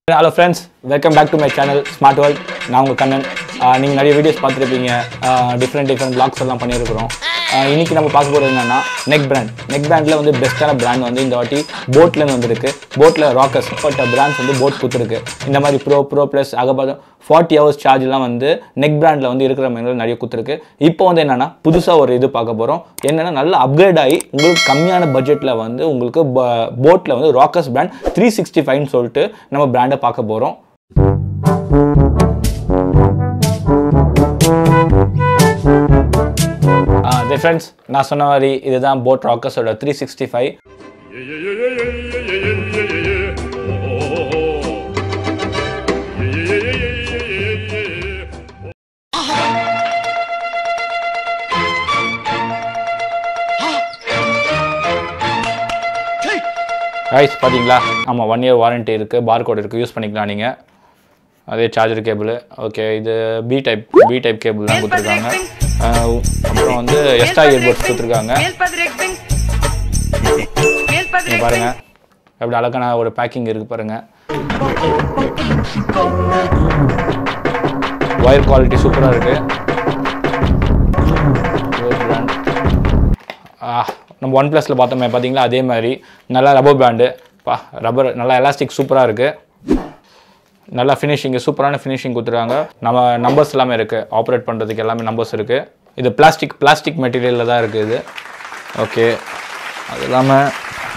Hello friends welcome back to my channel smart world நான் உங்கள் கண்ணன் நீங்கள் நிறைய வீடியோஸ் பார்த்துருப்பீங்க டிஃப்ரெண்ட் டிஃப்ரெண்ட் பிளாக்ஸ் எல்லாம் பண்ணியிருக்கிறோம் ஆஹ் இன்னைக்கு நம்ம பார்க்க போகிறது என்னன்னா நெக் பிராண்ட் நெக் பிராண்டில் வந்து பெஸ்ட்டான பிராண்ட் வந்து இந்த வாட்டி போட்லேருந்து வந்திருக்கு போட்டில் ராக்கர்ஸ் பட் பிராண்ட்ஸ் வந்து போட் கொடுத்துருக்கு இந்த மாதிரி ப்ரோ ப்ரோ ப்ளஸ் அகபாதம் ஃபார்ட்டி ஹவர்ஸ் சார்ஜ்லாம் வந்து நெக் பிராண்டில் வந்து இருக்கிற மாதிரி நிறைய கொடுத்துருக்கு இப்போ வந்து என்னென்னா புதுசாக ஒரு இது பார்க்க போகிறோம் என்னென்னா நல்ல அப்கிரேட் ஆகி உங்களுக்கு கம்மியான பட்ஜெட்டில் வந்து உங்களுக்கு போட்டில் வந்து ராக்கர்ஸ் பிராண்ட் த்ரீ சிக்ஸ்டி ஃபைவ்னு சொல்லிட்டு நம்ம பிராண்டை பார்க்க போகிறோம் ஃப்ரெண்ட்ஸ் நான் சொன்ன மாதிரி இதுதான் போட் ராக்கர்ஸோட three sixty five Yeah, yeah, yeah, yeah, yeah, yeah, yeah, yeah, yeah, yeah. Oh, oh, oh, oh. Yeah, yeah, yeah, yeah, yeah, yeah, yeah, yeah, yeah. ரைஸ் பார்த்தீங்களா ஆமாம் ஒன் இயர் வாரண்ட்டி இருக்குது barcode இருக்குது use பண்ணிக்கலாம் நீங்கள் அதே charger cable okay இது B type B type cable தான் கொடுத்துருக்காங்க அஹ் அப்புறம் வந்து எக்ஸ்ட்ரா இயர்பட்ஸ் கொடுத்துருக்காங்க இங்க பாருங்க எப்படி அழகான ஒரு பேக்கிங் இருக்கு பாருங்க ஒயர் குவாலிட்டி சூப்பராக இருக்கு Good brand. ஆ, நம்ம ஒன் ப்ளஸில் பார்த்தோமே பார்த்தீங்களா அதே மாதிரி நல்லா ரப்பர் பேண்டு பா ரப்பர் நல்லா எலாஸ்டிக் சூப்பராக இருக்குது நல்லா ஃபினிஷிங் சூப்பரான ஃபினிஷிங் கொடுத்துருக்காங்க நம்ம நம்பர்ஸ் எல்லாமே இருக்குது ஆப்ரேட் பண்ணுறதுக்கு எல்லாமே நம்பர்ஸ் இருக்குது இது பிளாஸ்டிக் பிளாஸ்டிக் மெட்டீரியலில் தான் இருக்குது இது ஓகே அது இல்லாமல்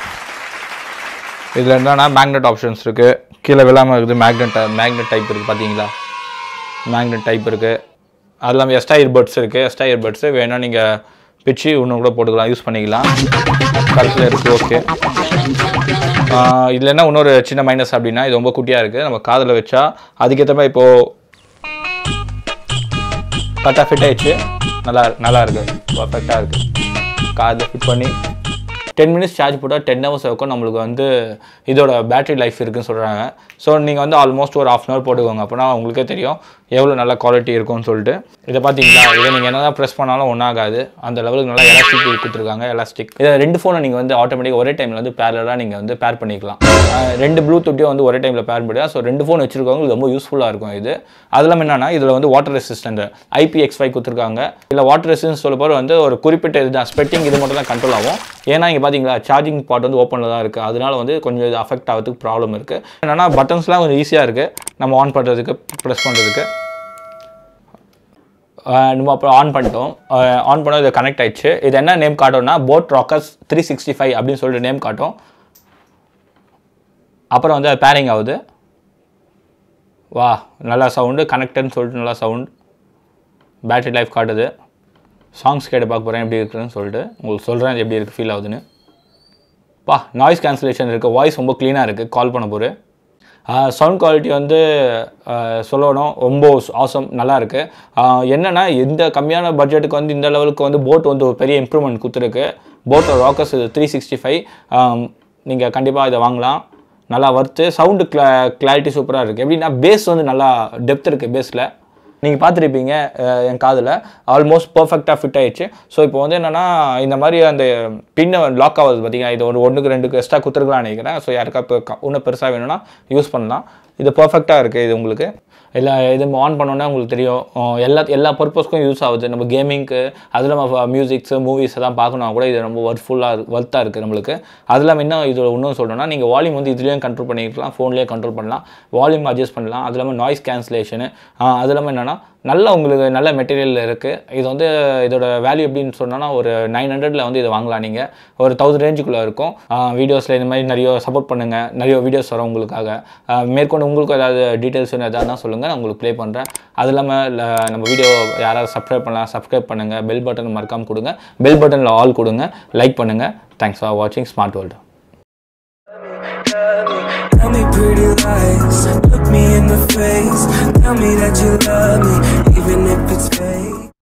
இதில் என்னன்னா மேக்னெட் ஆப்ஷன்ஸ் இருக்குது கீழே விழாமல் இருக்குது மேக்னெட் மேக்னெட் டைப் இருக்குது பார்த்தீங்களா மேக்னெட் டைப் இருக்குது அது இல்லாமல் எக்ஸ்ட்ரா இயர்பட்ஸ் இருக்குது எக்ஸ்ட்ரா இயர்பட்ஸு வேணால் நீங்கள் பிச்சு இன்னும் கூட போட்டுக்கலாம் யூஸ் பண்ணிக்கலாம் கருத்தில் இருக்குது ஓகே இதில் என்ன இன்னொரு சின்ன மைனஸ் அப்படின்னா இது ரொம்ப குட்டியாக இருக்குது நம்ம காதில் வச்சா அதுக்கேற்ற மாதிரி இப்போது கரெக்டாக ஃபிட் ஆயிடுச்சு நல்லா நல்லா இருக்குது பர்ஃபெக்டாக இருக்குது காதில் ஃபிட் பண்ணி டென் மினிட்ஸ் சார்ஜ் போட்டால் டென் ஹவர்ஸ் வரைக்கும் நம்மளுக்கு வந்து இதோட பேட்டரி லைஃப் இருக்குன்னு சொல்கிறாங்க ஸோ நீங்கள் வந்து ஆல்மோஸ்ட் ஒரு ஆஃப் அன் ஹவர் போட்டுக்கோங்க அப்போனா உங்களுக்கே தெரியும் எவ்வளோ நல்ல குவாலிட்டி இருக்கும்னு சொல்லிட்டு இதை பார்த்தீங்களா இதை நீங்கள் என்ன தான் ப்ரெஸ் பண்ணாலும் ஒன்றாகாது அந்த லெவலுக்கு நல்லா எலாஸ்டிக் கொடுத்துருக்காங்க எலாஸ்டிக் இதை ரெண்டு ஃபோனை நீங்கள் வந்து ஆட்டோமேட்டிக் ஒரே டைமில் வந்து பேரலாக நீங்கள் வந்து பேர் பண்ணிக்கலாம் அஹ் ரெண்டு ப்ளூடூத்தையும் வந்து ஒரே டைமில் பேர் பண்ணிக்கலாம் ஸோ ரெண்டு ஃபோன் வச்சிருக்கவங்களுக்கு ரொம்ப யூஸ்ஃபுல்லாக இருக்கும் இது அது இல்லாமல் என்னன்னா இதில் வந்து வாட்டர் ரெசிஸ்டன்ட் ஐபிஎக்ஸ் ஃபைவ் கொடுத்துருக்காங்க இதில் வாட்டர் ரெசிஸ்டன்ஸ் சொல்ல போகிற வந்து ஒரு குறிப்பிட்ட இதுதான் ஸ்பெட்டிங் இது மட்டும் தான் கண்ட்ரோல் ஆகும் ஏன்னா இங்கே பார்த்தீங்களா சார்ஜிங் பாட் வந்து ஓப்பனில் தான் இருக்குது அதனால வந்து கொஞ்சம் இது அஃபெக்ட் ஆகிறதுக்கு ப்ராப்ளம் இருக்குது என்னன்னா பட்டன்ஸ்லாம் கொஞ்சம் ஈஸியாக இருக்குது நம்ம ஆன் பண்ணுறதுக்கு ப்ரெஸ் பண்ணுறதுக்கு நம்ம அப்புறம் ஆன் பண்ணிட்டோம் ஆன் பண்ண இது கனெக்ட் ஆயிடுச்சு இது என்ன நேம் காட்டும்னா boat rockers three sixty five அப்படின்னு சொல்லிட்டு நேம் காட்டும் அப்புறம் வந்து அது பேரிங் ஆகுது வா நல்லா சவுண்டு கனெக்டட்னு சொல்லிட்டு நல்லா சவுண்ட் பேட்டரி லைஃப் காட்டுது சாங்ஸ் கேட்டு பார்க்க போகிறேன் எப்படி இருக்குன்னு சொல்லிட்டு உங்களுக்கு சொல்கிறேன் எப்படி இருக்குது ஃபீல் ஆகுதுன்னு பா நாய்ஸ் கேன்சலேஷன் இருக்குது வாய்ஸ் ரொம்ப க்ளீனாக இருக்குது கால் பண்ண போகிற சவுண்ட் குவாலிட்டி வந்து ஆஹ் சொல்லணும் ரொம்ப ஆசம் நல்லா இருக்கு ஆஹ் என்னன்னா இந்த கம்மியான பட்ஜெட்டுக்கு வந்து இந்த லெவலுக்கு வந்து போட் வந்து ஒரு பெரிய இம்ப்ரூவ்மெண்ட் கொடுத்துருக்கு போட்டோட ராக்கர்ஸ் இது த்ரீ சிக்ஸ்டி ஃபைவ் நீங்கள் கண்டிப்பாக இதை வாங்கலாம் நல்லா வர்த்து சவுண்டு கிளா கிளாரிட்டி சூப்பராக இருக்குது எப்படின்னா பேஸ் வந்து நல்லா டெப்த் இருக்குது பேஸில் நீங்கள் பார்த்துருப்பீங்க அஹ், என் காதில் ஆல்மோஸ்ட் பர்ஃபெக்டாக ஃபிட் ஆயிடுச்சு ஸோ இப்போ வந்து என்னென்னா இந்த மாதிரி அந்த பின்னை லாக் ஆகுது பார்த்தீங்கன்னா இது ஒரு ஒன்றுக்கு ரெண்டுக்கு எக்ஸ்ட்ரா கொடுத்துருக்கலாம்னு நினைக்கிறேன் ஸோ யாருக்கா இப்போ இன்னும் பெருசாக வேணும்னா யூஸ் பண்ணலாம் இது பர்ஃபெக்டாக இருக்குது இது உங்களுக்கு எல்லா இது ஆன் பண்ணோன்னே உங்களுக்கு தெரியும் அஹ், எல்லா எல்லா பர்பஸ்க்கும் யூஸ் ஆகுது நம்ம கேமிங்க்கு அது இல்லாமல் மியூசிக்ஸு மூவிஸ் எல்லாம் பார்க்கணும் கூட இது ரொம்ப ஒர்க்ஃபுல்லாக ஒர்த்தாக இருக்குது நம்மளுக்கு அது இல்லாமல் இன்னும் இது இன்னும் சொல்லணும்னா நீங்கள் வால்யூம் வந்து இதுலேயும் கண்ட்ரோல் பண்ணிக்கலாம் ஃபோன்லேயே கண்ட்ரோல் பண்ணலாம் வால்யூம் அட்ஜஸ்ட் பண்ணலாம் அது இல்லாமல் நாய்ஸ் கேன்சலேஷனு அது இல்லாமல் என்னென்னா நல்ல உங்களுக்கு நல்ல மெட்டீரியல் இருக்குது இது வந்து இதோட வேல்யூ எப்படின்னு சொன்னோன்னா ஒரு நைன் ஹண்ட்ரடில் வந்து இதை வாங்கலாம் நீங்கள் ஒரு தௌசண்ட் ரேஞ்சுக்குள்ளே இருக்கும் வீடியோஸில் இந்த மாதிரி நிறைய சப்போர்ட் பண்ணுங்கள் நிறைய வீடியோஸ் வரும் உங்களுக்காக ஆஹ் மேற்கொண்டு உங்களுக்கு ஏதாவது டீட்டெயில்ஸ் வேணும் எதாவது தான் சொல்லுங்கள் நான் உங்களுக்கு ப்ளே பண்ணுறேன் அது இல்லாமல் ல- நம்ம வீடியோ யாராவது சப்ஸ்கிரைப் பண்ணலாம் சப்ஸ்கிரைப் பண்ணுங்கள் பெல் பட்டன் மறக்காமல் கொடுங்க பெல் பட்டனில் ஆல் கொடுங்க லைக் பண்ணுங்கள் தேங்க்ஸ் ஃபார் வாட்சிங் smart world Tell me pretty lies, look me in the face. Tell me that you love me, even if it's fake.